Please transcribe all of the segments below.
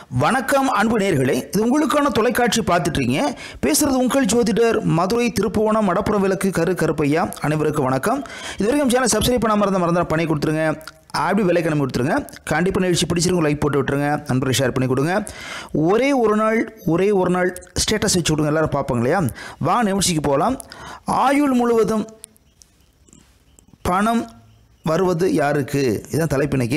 வணக்கம் அன்பு நேர்களே இது உங்களுக்கான தொலைக்காட்சி பார்த்துட்டு இருக்கீங்க பேசுறது உங்கள் ஜோதிடர் மதுரை திருப்புவனம் மடப்புற விளக்கு கரு கருப்பையா அனைவருக்கும் வணக்கம் இது வரைக்கும் சேனல் சப்ஸ்கிரைப் பண்ணாம இருந்தால் மறந்துட பண்ணி கொடுத்துருங்க அப்படி விலை கிளம்பி கொடுத்துருங்க கண்டிப்பாக நிகழ்ச்சி பிடிச்சிருங்க லைக் போட்டு விட்டுருங்க நண்பர்கள் ஷேர் பண்ணி கொடுங்க ஒரே ஒரு நாள் ஒரே ஒரு நாள் ஸ்டேட்டஸ் வச்சு விடுங்க எல்லாரும் பார்ப்பாங்க இல்லையா வா நிகழ்ச்சிக்கு போகலாம் ஆயுள் முழுவதும் பணம் வருவது யாருக்கு இதுதான் தலைப்பு இன்னைக்கு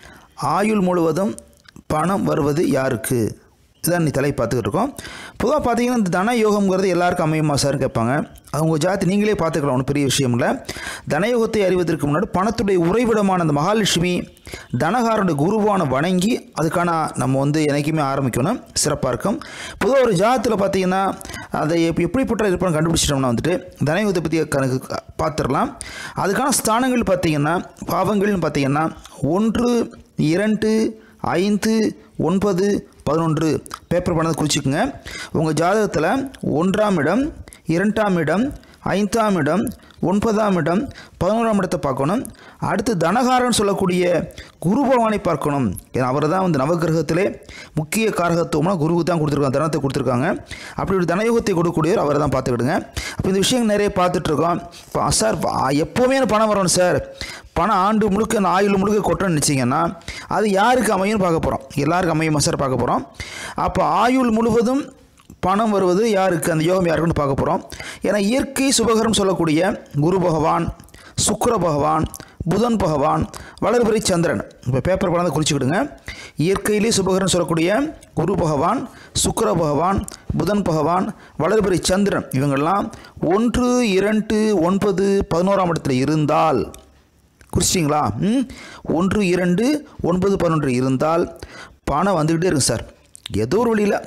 ஆயுள் முழுவதும் பணம் வருவது யாருக்கு இதுதான் நீ தலை பார்த்துக்கிட்டு இருக்கோம் பொதுவாக பார்த்தீங்கன்னா இந்த தன யோகம்ங்கிறது எல்லாருக்கும் அமையுமா சார்னு கேட்பாங்க அவங்க ஜாதி நீங்களே பார்த்துக்கலாம் ஒன்றும் பெரிய விஷயம் இல்லை தனயோகத்தை அறிவதற்கு முன்னாடி பணத்துடைய உறைவிடமான அந்த மகாலட்சுமி தனகாரனுடைய குருவான வணங்கி அதுக்கான நம்ம வந்து என்றைக்குமே ஆரம்பிக்கணும் சிறப்பாக இருக்கும் பொதுவாக ஒரு ஜாதத்தில் பார்த்தீங்கன்னா அதை எப் எப்படிப்பட்ட இருப்பான்னு கண்டுபிடிச்சிட்டோம்னா வந்துட்டு தனயோகத்தை பற்றி கணக்கு பார்த்துடலாம் அதுக்கான ஸ்தானங்கள் பார்த்தீங்கன்னா பாவங்கள்னு பார்த்தீங்கன்னா ஒன்று இரண்டு ஐந்து ஒன்பது பதினொன்று பேப்பர் பண்ணதை குறிச்சிக்கோங்க உங்கள் ஜாதகத்தில் ஒன்றாம் இடம் இரண்டாம் இடம் ஐந்தாம் இடம் ஒன்பதாம் இடம் பதினோராம் இடத்தை பார்க்கணும் அடுத்து தனகாரன் சொல்லக்கூடிய குரு பகவானை பார்க்கணும் ஏன்னா அவர் தான் வந்து நவகிரகத்திலே முக்கிய காரகத்துவம்னா குருவுக்கு தான் கொடுத்துருக்காங்க தனத்தை கொடுத்துருக்காங்க அப்படி ஒரு தனயோகத்தை கொடுக்கக்கூடியவர் அவரை தான் பார்த்துக்கிடுங்க அப்போ இந்த விஷயங்கள் நிறைய பார்த்துட்ருக்கோம் இப்போ சார் வா- எப்போவுமே எனக்கு பணம் வரணும் சார் பணம் ஆண்டு முழுக்க நான் ஆயுள் முழுக்க கொட்டணும்னு நினச்சிங்கன்னா அது யாருக்கு அமையும்னு பார்க்க போகிறோம் எல்லாருக்கும் அமையுமா சார் பார்க்க போகிறோம் அப்போ ஆயுள் முழுவதும் பணம் வருவது யாருக்கு அந்த யோகம் யாருக்குன்னு பார்க்க போகிறோம் ஏன்னா இயற்கை சுபகரம் சொல்லக்கூடிய குரு பகவான் சுக்கிர பகவான் புதன் பகவான் வளர்பிறை சந்திரன் இப்போ பேப்பர் படம் குறிச்சிக்கிடுங்க இயற்கையிலே சுபகரம் சொல்லக்கூடிய குரு பகவான் சுக்கிர பகவான் புதன் பகவான் வளர்பிறை சந்திரன் இவங்கெல்லாம் ஒன்று இரண்டு ஒன்பது பதினோராம் இடத்துல இருந்தால் குறிச்சிட்டிங்களா ம் ஒன்று இரண்டு ஒன்பது பதினொன்று இருந்தால் பணம் வந்துக்கிட்டே இருக்கு சார் ஏதோ ஒரு வழியில்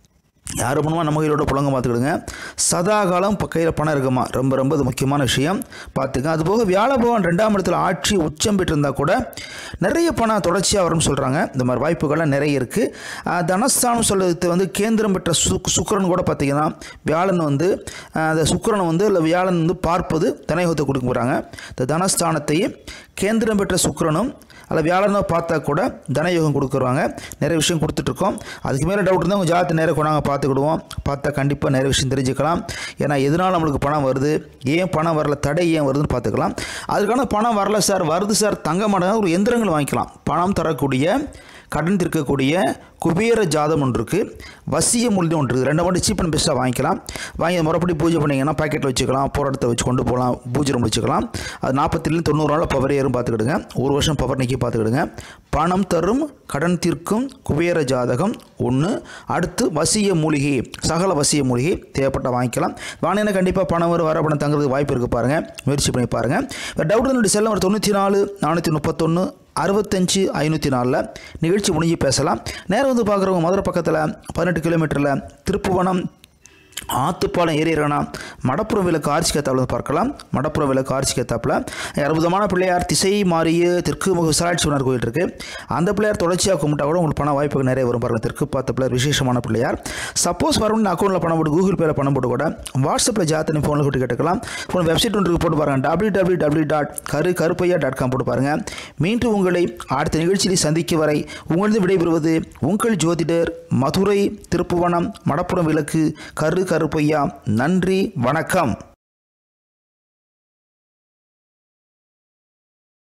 யார் பண்ணுமா நம்ம கையிலோட புழங்க பார்த்துக்கிடுங்க சதா காலம் இப்போ கையில் பணம் இருக்குமா ரொம்ப ரொம்ப அது முக்கியமான விஷயம் பார்த்துக்க அதுபோக வியாழ பகவான் ரெண்டாம் இடத்துல ஆட்சி உச்சம் பெற்றிருந்தா கூட நிறைய பணம் தொடர்ச்சியாக வரும்னு சொல்கிறாங்க இந்த மாதிரி வாய்ப்புகள்லாம் நிறைய இருக்குது தனஸ்தானம் சொல்றது வந்து கேந்திரம் பெற்ற சுக் சுக்கிரன் கூட பார்த்தீங்கன்னா வியாழன் வந்து ஆஹ், அந்த சுக்கிரன் வந்து இல்லை வியாழன் வந்து பார்ப்பது தனயோகத்தை கொடுக்க போகிறாங்க இந்த தனஸ்தானத்தையே கேந்திரம் பெற்ற சுக்கிரனும் அதில் வியாழனை பார்த்தா கூட தனயோகம் கொடுக்குறாங்க நிறைய விஷயம் கொடுத்துட்ருக்கோம் அதுக்கு மேலே டவுட் இருந்தால் உங்கள் ஜாதத்தை நேரம் கொண்டாங்க பார்த்துக்கிடுவோம் பார்த்தா கண்டிப்பாக நிறைய விஷயம் தெரிஞ்சுக்கலாம் ஏன்னா எதனால் நம்மளுக்கு பணம் வருது ஏன் பணம் வரல தடை ஏன் வருதுன்னு பார்த்துக்கலாம் அதுக்கான பணம் வரல சார் வருது சார் தங்க மாட்டாங்க ஒரு எந்திரங்கள் வாங்கிக்கலாம் பணம் தரக்கூடிய கடன் தீர்க்கக்கூடிய குபேர ஜாதம் ஒன்று இருக்குது வசிய மொழி ஒன்று இருக்குது ரெண்டு மட்டும் சீப் அண்ட் பெஸ்ட்டாக வாங்கிக்கலாம் வாங்கி அதை முறைப்படி பூஜை பண்ணிங்கன்னா பாக்கெட்டில் வச்சுக்கலாம் போராட்டத்தை வச்சு கொண்டு போகலாம் பூஜை ரூம் வச்சுக்கலாம் அது நாற்பத்திலேருந்து தொண்ணூறு நாள் பவர் ஏறும் பார்த்துக்கிடுங்க ஒரு வருஷம் பவர் நிற்கி பார்த்துக்கிடுங்க பணம் தரும் கடன் தீர்க்கும் குபேர ஜாதகம் ஒன்று அடுத்து வசிய மூலிகை சகல வசிய மூலிகை தேவைப்பட்ட வாங்கிக்கலாம் வாங்கினா கண்டிப்பாக பணம் வரும் வர பணம் தங்குறதுக்கு வாய்ப்பு இருக்குது பாருங்கள் முயற்சி பண்ணி பாருங்கள் டவுட் என்னுடைய செல்லம் ஒரு தொண்ணூற்றி நாலு நானூற்றி முப்பத்தொன்று அறுபத்தஞ்சு ஐநூற்றி நாலில் நிகழ்ச்சி முடிஞ்சு பேசலாம் நேரம் வந்து பார்க்குறவங்க மதுரை பக்கத்தில் பதினெட்டு கிலோமீட்டரில் திருப்புவனம் ஆத்துப்பாலம் ஏறிடுறனா மடப்புறம் விளக்கு ஆர்ச்சி கேத்தாப்பில் பார்க்கலாம் மடப்புறம் விளக்கு ஆர்ச்சி கேத்தாப்பில் அற்புதமான பிள்ளையார் திசை மாறிய தெற்கு முக விசாலாட்சிவனர் கோயில் இருக்குது அந்த பிள்ளையார் தொடர்ச்சியாக கும்பிட்டா கூட உங்களுக்கு பண வாய்ப்புகள் நிறைய வரும் பாருங்கள் தெற்கு பார்த்த பிள்ளையார் விசேஷமான பிள்ளையார் சப்போஸ் வரணும் அக்கௌண்ட்டில் பணம் போட்டு கூகுள் பேல பணம் போட்டு கூட வாட்ஸ்அப்பில் ஜாத்தனி ஃபோனில் கூட்டி கேட்டுக்கலாம் ஃபோன் வெப்சைட் ஒன்று போட்டு பாருங்கள் டபிள்யூ டபிள்யூ டபிள்யூ டாட் கரு கருப்பையா டாட் காம் போட்டு பாருங்கள் மீண்டும் உங்களை அடுத்த நிகழ்ச்சியில் சந்திக்கும் வரை உங்களது விடைபெறுவது உங்கள் ஜோதிடர் மதுரை திருப்புவனம் மடப்புறம் விளக்கு கரு கருப்பையா நன்றி வணக்கம்